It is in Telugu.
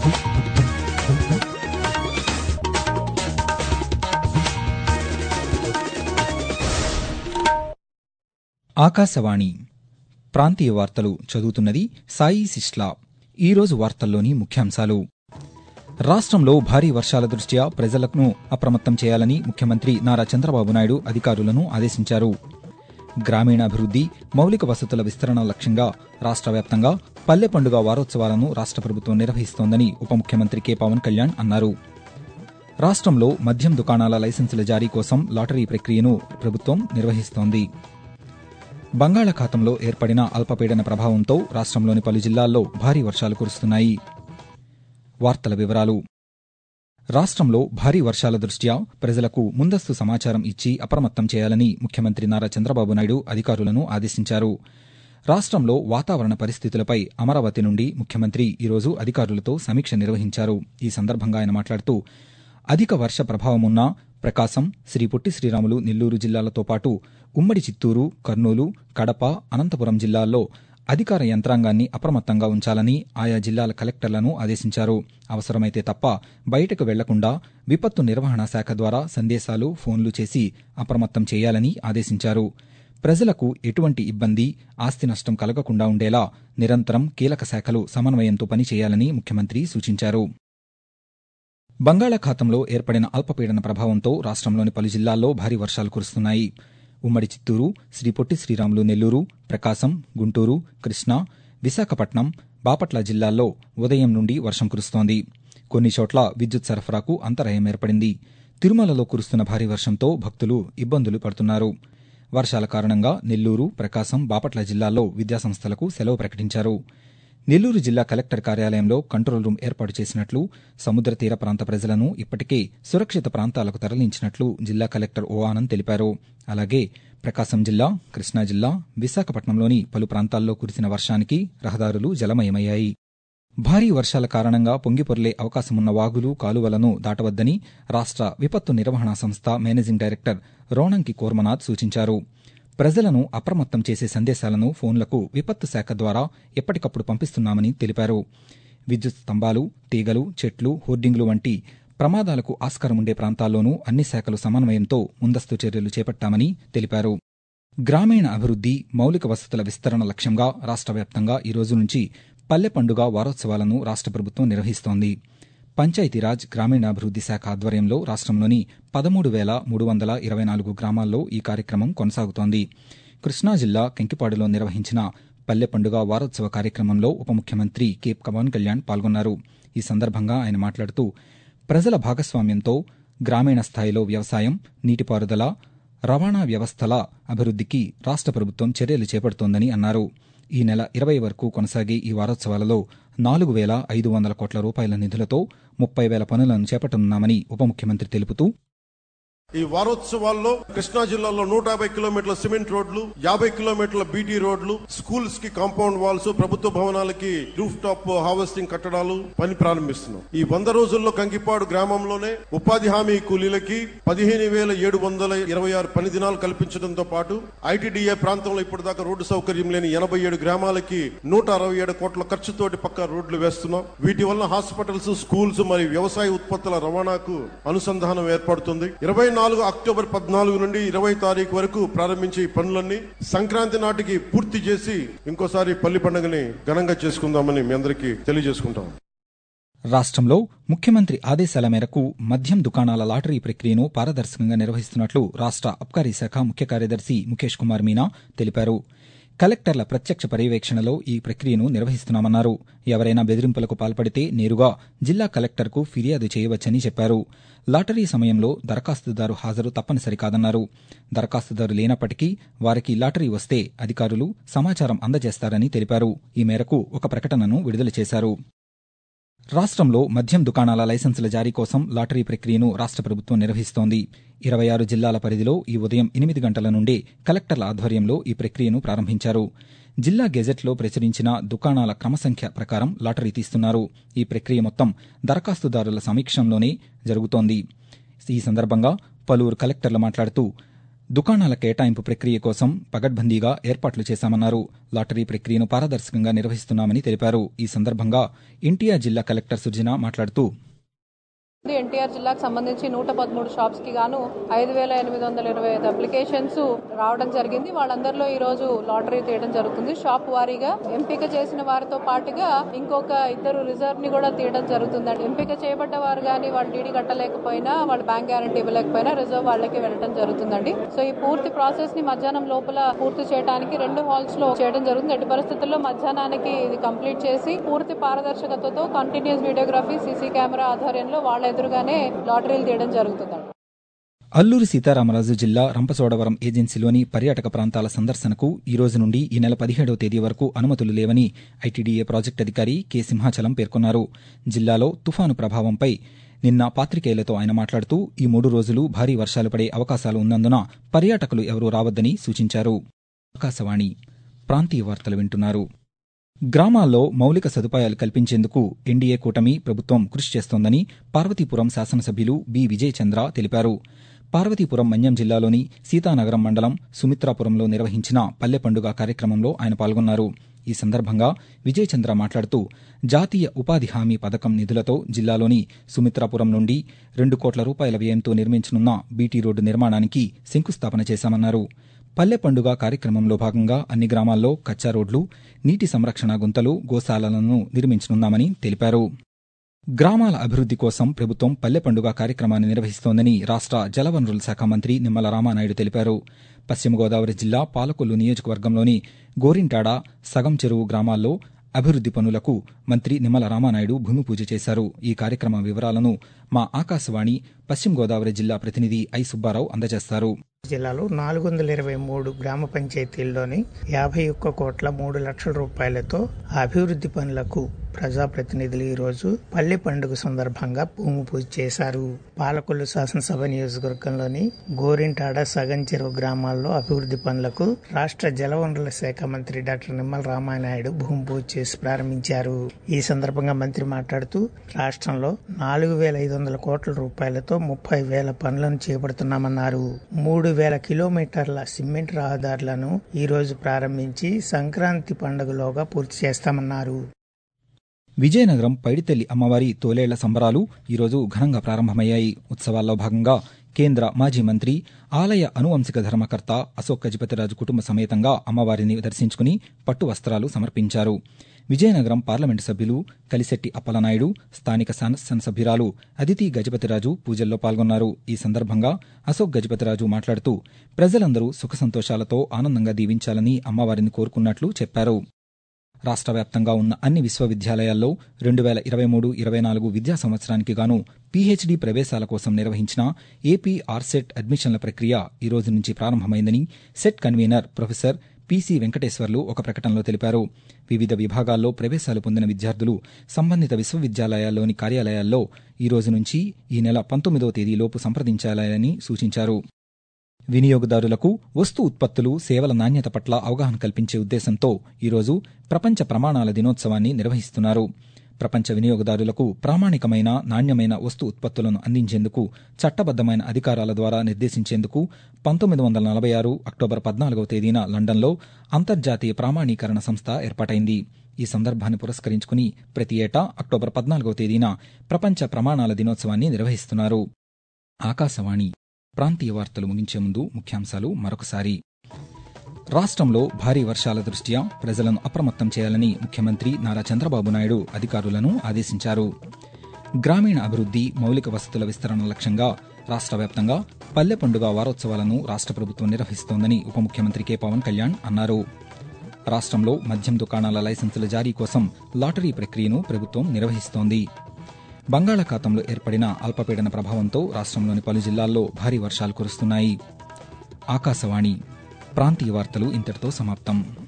ఆకాశవాణి ప్రాంతీయ వార్తలు చదువుతున్నది సాయి సిస్లా ఈరోజు వార్తల్లోని ముఖ్యాంశాలు రాష్ట్రంలో భారీ వర్షాల దృష్ట్యా ప్రజలను అప్రమత్తం చేయాలని ముఖ్యమంత్రి నారా చంద్రబాబు నాయుడు అధికారులను ఆదేశించారు గ్రామీణాభివృద్ది మౌలిక వసతుల విస్తరణ లక్ష్యంగా రాష్ట్ర వ్యాప్తంగా పల్లె పండుగ వారోత్సవాలను రాష్ట్ర ప్రభుత్వం నిర్వహిస్తోందని ఉప ముఖ్యమంత్రి కె పవన్ కళ్యాణ్ అన్నారు రాష్ట్రంలో మద్యం దుకాణాల లైసెన్సుల జారీ కోసం లాటరీ ప్రక్రియను ప్రభుత్వం నిర్వహిస్తోంది బంగాళాఖాతంలో ఏర్పడిన అల్పపీడన ప్రభావంతో రాష్ట్రంలోని పలు జిల్లాల్లో భారీ వర్షాలు కురుస్తున్నాయి వార్తల వివరాలు రాష్ట్రంలో భారీ వర్షాల దృష్ట్యా ప్రజలకు ముందస్తు సమాచారం ఇచ్చి అప్రమత్తం చేయాలని ముఖ్యమంత్రి నారా చంద్రబాబు నాయుడు అధికారులను ఆదేశించారు రాష్ట్రంలో వాతావరణ పరిస్థితులపై అమరావతి నుండి ముఖ్యమంత్రి ఈరోజు అధికారులతో సమీక్ష నిర్వహించారు ఈ సందర్భంగా ఆయన మాట్లాడుతూ అధిక వర్ష ప్రభావమున్న ప్రకాశం శ్రీ పొట్టి శ్రీరాములు నెల్లూరు జిల్లాలతో పాటు ఉమ్మడి చిత్తూరు కర్నూలు కడప అనంతపురం జిల్లాల్లో అధికార యంత్రాంగాన్ని అప్రమత్తంగా ఉంచాలని ఆయా జిల్లాల కలెక్టర్లను ఆదేశించారు అవసరమైతే తప్ప బయటకు వెళ్లకుండా విపత్తు నిర్వహణ శాఖ ద్వారా సందేశాలు ఫోన్లు చేసి అప్రమత్తం చేయాలని ఆదేశించారు ప్రజలకు ఎటువంటి ఇబ్బంది ఆస్తి నష్టం కలగకుండా ఉండేలా నిరంతరం కీలక శాఖలు సమన్వయంతో పనిచేయాలని ముఖ్యమంత్రి సూచించారు బంగాళాఖాతంలో ఏర్పడిన అల్పపీడన ప్రభావంతో రాష్ట్రంలోని పలు జిల్లాల్లో భారీ వర్షాలు కురుస్తున్నాయి ఉమ్మడి చిత్తూరు శ్రీ పొట్టి శ్రీరాములు నెల్లూరు ప్రకాశం గుంటూరు కృష్ణా విశాఖపట్నం బాపట్ల జిల్లాల్లో ఉదయం నుండి వర్షం కురుస్తోంది కొన్ని చోట్ల విద్యుత్ సరఫరాకు అంతరాయం ఏర్పడింది తిరుమలలో కురుస్తున్న భారీ వర్షంతో భక్తులు ఇబ్బందులు పడుతున్నారు వర్షాల కారణంగా నెల్లూరు ప్రకాశం బాపట్ల జిల్లాల్లో విద్యాసంస్థలకు సెలవు ప్రకటించారు నెల్లూరు జిల్లా కలెక్టర్ కార్యాలయంలో కంట్రోల్ రూమ్ ఏర్పాటు చేసినట్లు సముద్ర తీర ప్రాంత ప్రజలను ఇప్పటికే సురక్షిత ప్రాంతాలకు తరలించినట్లు జిల్లా కలెక్టర్ ఓ ఆనంద్ తెలిపారు అలాగే ప్రకాశం జిల్లా కృష్ణా జిల్లా విశాఖపట్నంలోని పలు ప్రాంతాల్లో కురిసిన వర్షానికి రహదారులు జలమయమయ్యాయి భారీ వర్షాల కారణంగా పొంగిపొర్లే అవకాశమున్న వాగులు కాలువలను దాటవద్దని రాష్ట్ర విపత్తు నిర్వహణ సంస్థ మేనేజింగ్ డైరెక్టర్ రోణంకి కోర్మనాథ్ సూచించారు ప్రజలను అప్రమత్తం చేసే సందేశాలను ఫోన్లకు విపత్తు శాఖ ద్వారా ఎప్పటికప్పుడు పంపిస్తున్నామని తెలిపారు విద్యుత్ స్తంభాలు తీగలు చెట్లు హోర్డింగ్లు వంటి ప్రమాదాలకు ఆస్కారముండే ప్రాంతాల్లోనూ అన్ని శాఖలు సమన్వయంతో ముందస్తు చర్యలు చేపట్టామని తెలిపారు గ్రామీణ అభివృద్ది మౌలిక వసతుల విస్తరణ లక్ష్యంగా రాష్ట్ర వ్యాప్తంగా ఈ రోజు నుంచి పల్లె పండుగ వారోత్సవాలను రాష్ట్ర ప్రభుత్వం నిర్వహిస్తోంది పంచాయతీరాజ్ గ్రామీణాభివృద్ది శాఖ ఆధ్వర్యంలో రాష్ట్రంలోని పదమూడు వేల మూడు వందల ఇరవై నాలుగు గ్రామాల్లో ఈ కార్యక్రమం కొనసాగుతోంది కృష్ణా జిల్లా కెంకిపాడులో నిర్వహించిన పల్లె పండుగ వారోత్సవ కార్యక్రమంలో ఉప ముఖ్యమంత్రి కె పవన్ కళ్యాణ్ పాల్గొన్నారు ఈ సందర్భంగా ఆయన మాట్లాడుతూ ప్రజల భాగస్వామ్యంతో గ్రామీణ స్థాయిలో వ్యవసాయం నీటిపారుదల రవాణా వ్యవస్థల అభివృద్దికి రాష్ట్ర ప్రభుత్వం చర్యలు చేపడుతోందని అన్నారు ఈ నెల ఇరవై వరకు కొనసాగే ఈ వారోత్సవాలలో నాలుగు వేల ఐదు వందల కోట్ల రూపాయల నిధులతో ముప్పై వేల పనులను చేపట్టనున్నామని ఉప ముఖ్యమంత్రి తెలుపుతూ ఈ వారోత్సవాల్లో కృష్ణా జిల్లాలో నూట యాభై కిలోమీటర్ల సిమెంట్ రోడ్లు యాభై కిలోమీటర్ల బీటీ రోడ్లు స్కూల్స్ కి కాంపౌండ్ వాల్స్ ప్రభుత్వ భవనాలకి రూఫ్ టాప్ హార్వెస్టింగ్ కట్టడాలు పని ప్రారంభిస్తున్నాం ఈ వంద రోజుల్లో కంకిపాడు గ్రామంలోనే ఉపాధి హామీ కూలీలకి పదిహేను వేల ఏడు వందల ఇరవై ఆరు పని దినాలు కల్పించడంతో పాటు ఐటీడీఏ ప్రాంతంలో ఇప్పటిదాకా రోడ్డు సౌకర్యం లేని ఎనభై ఏడు గ్రామాలకి నూట అరవై ఏడు కోట్ల ఖర్చుతోటి పక్క రోడ్లు వేస్తున్నాం వీటి వల్ల హాస్పిటల్స్ స్కూల్స్ మరియు వ్యవసాయ ఉత్పత్తుల రవాణాకు అనుసంధానం ఏర్పడుతుంది ఇరవై నాలుగు అక్టోబర్ పద్నాలుగు నుండి ఇరవై తారీఖు వరకు ప్రారంభించే ఈ పనులన్నీ సంక్రాంతి నాటికి పూర్తి చేసి ఇంకోసారి పల్లి పండుగని ఘనంగా చేసుకుందామని మీ అందరికీ తెలియజేసుకుంటాం రాష్ట్రంలో ముఖ్యమంత్రి ఆదేశాల మేరకు మద్యం దుకాణాల లాటరీ ప్రక్రియను పారదర్శకంగా నిర్వహిస్తున్నట్లు రాష్ట్ర అబ్కారీ శాఖ ముఖ్య కార్యదర్శి ముఖేష్ కుమార్ మీనా తెలిపారు కలెక్టర్ల ప్రత్యక్ష పర్యవేక్షణలో ఈ ప్రక్రియను నిర్వహిస్తున్నామన్నారు ఎవరైనా బెదిరింపులకు పాల్పడితే నేరుగా జిల్లా కలెక్టర్కు ఫిర్యాదు చేయవచ్చని చెప్పారు లాటరీ సమయంలో దరఖాస్తుదారు హాజరు తప్పనిసరి కాదన్నారు దరఖాస్తుదారు లేనప్పటికీ వారికి లాటరీ వస్తే అధికారులు సమాచారం అందజేస్తారని తెలిపారు ఈ మేరకు ఒక ప్రకటనను విడుదల చేశారు రాష్ట్రంలో మద్యం దుకాణాల లైసెన్సుల జారీ కోసం లాటరీ ప్రక్రియను రాష్ట్ర ప్రభుత్వం నిర్వహిస్తోంది ఇరవై ఆరు జిల్లాల పరిధిలో ఈ ఉదయం ఎనిమిది గంటల నుండే కలెక్టర్ల ఆధ్వర్యంలో ఈ ప్రక్రియను ప్రారంభించారు జిల్లా గెజెట్లో ప్రచురించిన దుకాణాల క్రమసంఖ్య ప్రకారం లాటరీ తీస్తున్నారు ఈ ప్రక్రియ మొత్తం దరఖాస్తుదారుల సమీక్షంలోనే జరుగుతోంది ఈ సందర్భంగా పలువురు కలెక్టర్లు మాట్లాడుతూ దుకాణాల కేటాయింపు ప్రక్రియ కోసం పగడ్బందీగా ఏర్పాట్లు చేశామన్నారు లాటరీ ప్రక్రియను పారదర్శకంగా నిర్వహిస్తున్నామని తెలిపారు ఈ సందర్భంగా ఎన్టీఆర్ జిల్లా కలెక్టర్ సుర్జన మాట్లాడుతూ ఎన్టీఆర్ జిల్లాకు సంబంధించి నూట పదమూడు షాప్స్ కి గాను ఐదు వేల ఎనిమిది వందల ఇరవై ఐదు అప్లికేషన్స్ రావడం జరిగింది వాళ్ళందరిలో ఈ రోజు లాటరీ తీయడం జరుగుతుంది షాప్ వారీగా ఎంపిక చేసిన వారితో పాటుగా ఇంకొక ఇద్దరు రిజర్వ్ ని కూడా తీయడం జరుగుతుంది ఎంపిక చేయబడ్డ వారు కానీ వాళ్ళు డీడీ కట్టలేకపోయినా వాళ్ళు బ్యాంక్ గ్యారంటీ ఇవ్వలేకపోయినా రిజర్వ్ వాళ్ళకి వెళ్ళడం జరుగుతుందండి సో ఈ పూర్తి ప్రాసెస్ ని మధ్యాహ్నం లోపల పూర్తి చేయడానికి రెండు హాల్స్ లో చేయడం జరుగుతుంది ఎట్టి పరిస్థితుల్లో మధ్యాహ్నానికి ఇది కంప్లీట్ చేసి పూర్తి పారదర్శకతతో కంటిన్యూస్ వీడియోగ్రఫీ సీసీ కెమెరా ఆధ్వర్యంలో వాళ్ళ ఎదురుగానే లాటరీలు తీయడం జరుగుతుందండి అల్లూరి సీతారామరాజు జిల్లా రంపచోడవరం ఏజెన్సీలోని పర్యాటక ప్రాంతాల సందర్శనకు ఈ రోజు నుండి ఈ నెల పదిహేడవ తేదీ వరకు అనుమతులు లేవని ఐటీడీఏ ప్రాజెక్టు అధికారి కె సింహాచలం పేర్కొన్నారు జిల్లాలో తుఫాను ప్రభావంపై నిన్న పాతికేయులతో ఆయన మాట్లాడుతూ ఈ మూడు రోజులు భారీ వర్షాలు పడే అవకాశాలు ఉన్నందున పర్యాటకులు ఎవరూ రావద్దని సూచించారు ఆకాశవాణి ప్రాంతీయ వార్తలు వింటున్నారు గ్రామాల్లో మౌలిక సదుపాయాలు కల్పించేందుకు ఎన్డీఏ కూటమి ప్రభుత్వం కృషి చేస్తోందని పార్వతీపురం శాసనసభ్యులు బి విజయ్ చంద్ర తెలిపారు పార్వతీపురం మన్యం జిల్లాలోని సీతానగరం మండలం సుమిత్రాపురంలో నిర్వహించిన పల్లె పండుగ కార్యక్రమంలో ఆయన పాల్గొన్నారు ఈ సందర్భంగా విజయ్ చంద్ర మాట్లాడుతూ జాతీయ ఉపాధి హామీ పథకం నిధులతో జిల్లాలోని సుమిత్రాపురం నుండి రెండు కోట్ల రూపాయల వ్యయంతో నిర్మించనున్న బీటీ రోడ్డు నిర్మాణానికి శంకుస్థాపన చేశామన్నారు పల్లె పండుగ కార్యక్రమంలో భాగంగా అన్ని గ్రామాల్లో కచ్చా రోడ్లు నీటి సంరక్షణ గుంతలు గోశాలలను నిర్మించనున్నామని తెలిపారు గ్రామాల అభివృద్ది కోసం ప్రభుత్వం పల్లె పండుగ కార్యక్రమాన్ని నిర్వహిస్తోందని రాష్ట జలవనరుల శాఖ మంత్రి నిమ్మల రామానాయుడు తెలిపారు పశ్చిమ గోదావరి జిల్లా పాలకొల్లు నియోజకవర్గంలోని గోరింటాడ సగం చెరువు గ్రామాల్లో అభివృద్ది పనులకు మంత్రి నిమ్మల రామానాయుడు భూమి పూజ చేశారు ఈ కార్యక్రమ వివరాలను మా ఆకాశవాణి పశ్చిమ గోదావరి జిల్లా ప్రతినిధి ఐ సుబ్బారావు అందజేస్తారు జిల్లాలో నాలుగు వందల ఇరవై మూడు గ్రామ పంచాయతీల్లోని యాభై ఒక్క కోట్ల మూడు లక్షల రూపాయలతో అభివృద్ధి పనులకు ప్రజాప్రతినిధులు ఈ రోజు పల్లె పండుగ సందర్భంగా భూమి పూజ చేశారు పాలకొల్లు శాసనసభ నియోజకవర్గంలోని గోరింటాడ సగం చెరువు గ్రామాల్లో అభివృద్ధి పనులకు రాష్ట్ర జలవనరుల శాఖ మంత్రి డాక్టర్ నిమ్మల రామానాయుడు భూమి పూజ చేసి ప్రారంభించారు ఈ సందర్భంగా మంత్రి మాట్లాడుతూ రాష్ట్రంలో నాలుగు వేల ఐదు వందల కోట్ల రూపాయలతో ముప్పై వేల పనులను చేపడుతున్నామన్నారు మూడు వేల కిలోమీటర్ల సిమెంట్ రహదారులను ఈ రోజు ప్రారంభించి సంక్రాంతి పండుగలోగా పూర్తి చేస్తామన్నారు విజయనగరం పైడితల్లి అమ్మవారి తోలేళ్ల సంబరాలు ఈరోజు ఘనంగా ప్రారంభమయ్యాయి ఉత్సవాల్లో భాగంగా కేంద్ర మాజీ మంత్రి ఆలయ అనువంశిక ధర్మకర్త అశోక్ గజపతిరాజు కుటుంబ సమేతంగా అమ్మవారిని దర్శించుకుని పట్టు వస్త్రాలు సమర్పించారు విజయనగరం పార్లమెంటు సభ్యులు కలిశెట్టి అప్పలనాయుడు స్థానిక శాసనసభ్యురాలు అదితి గజపతిరాజు పూజల్లో పాల్గొన్నారు ఈ సందర్భంగా అశోక్ గజపతిరాజు మాట్లాడుతూ ప్రజలందరూ సుఖ సంతోషాలతో ఆనందంగా దీవించాలని అమ్మవారిని కోరుకున్నట్లు చెప్పారు రాష్ట్ర వ్యాప్తంగా ఉన్న అన్ని విశ్వవిద్యాలయాల్లో రెండు వేల ఇరవై మూడు ఇరవై నాలుగు విద్యా సంవత్సరానికి గాను పీహెచ్డీ ప్రవేశాల కోసం నిర్వహించిన ఏపీ ఆర్సెట్ అడ్మిషన్ల ప్రక్రియ ఈ రోజు నుంచి ప్రారంభమైందని SET convener professor PC Venkateswarlu ఒక ప్రకటనలో తెలిపారు వివిధ విభాగాల్లో ప్రవేశాలు పొందిన విద్యార్థులు సంబంధిత విశ్వవిద్యాలయాల్లోని కార్యాలయాల్లో ఈ రోజు నుంచి ఈ నెల పంతొమ్మిదవ తేదీలోపు సంప్రదించాలని సూచించారు వినియోగదారులకు వస్తు ఉత్పత్తులు సేవల నాణ్యత పట్ల అవగాహన కల్పించే ఉద్దేశంతో ఈరోజు ప్రపంచ ప్రమాణాల దినోత్సవాన్ని నిర్వహిస్తున్నారు ప్రపంచ వినియోగదారులకు ప్రామాణికమైన నాణ్యమైన వస్తు ఉత్పత్తులను అందించేందుకు చట్టబద్దమైన అధికారాల ద్వారా నిర్దేశించేందుకు పంతొమ్మిది వందల నలభై ఆరు అక్టోబర్ పద్నాలుగవ తేదీన లండన్లో అంతర్జాతీయ ప్రామాణీకరణ సంస్థ ఏర్పాటైంది ఈ సందర్భాన్ని పురస్కరించుకుని ప్రతి ఏటా అక్టోబర్ పద్నాలుగవ తేదీన ప్రపంచ ప్రమాణాల దినోత్సవాన్ని నిర్వహిస్తున్నారు ఆకాశవాణి ప్రాంతీయ వార్తలు ముగించే ముందు ముఖ్యాంశాలు మరొకసారి రాష్ట్రంలో భారీ వర్షాల దృష్ట్యా ప్రజలను అప్రమత్తం చేయాలని ముఖ్యమంత్రి నారా చంద్రబాబు నాయుడు అధికారులను ఆదేశించారు గ్రామీణ అభివృద్ది మౌలిక వసతుల విస్తరణ లక్ష్యంగా రాష్ట్ర వ్యాప్తంగా పల్లె పండుగ వారోత్సవాలను రాష్ట్ర ప్రభుత్వం నిర్వహిస్తోందని ఉప ముఖ్యమంత్రి కె పవన్ కళ్యాణ్ అన్నారు రాష్ట్రంలో మద్యం దుకాణాల లైసెన్సుల జారీ కోసం లాటరీ ప్రక్రియను ప్రభుత్వం నిర్వహిస్తోంది బంగాళాఖాతంలో ఏర్పడిన అల్పపీడన ప్రభావంతో రాష్ట్రంలోని పలు జిల్లాల్లో భారీ వర్షాలు కురుస్తున్నాయి ఆకాశవాణి ప్రాంతీయ వార్తలు ఇంతటితో సమాప్తం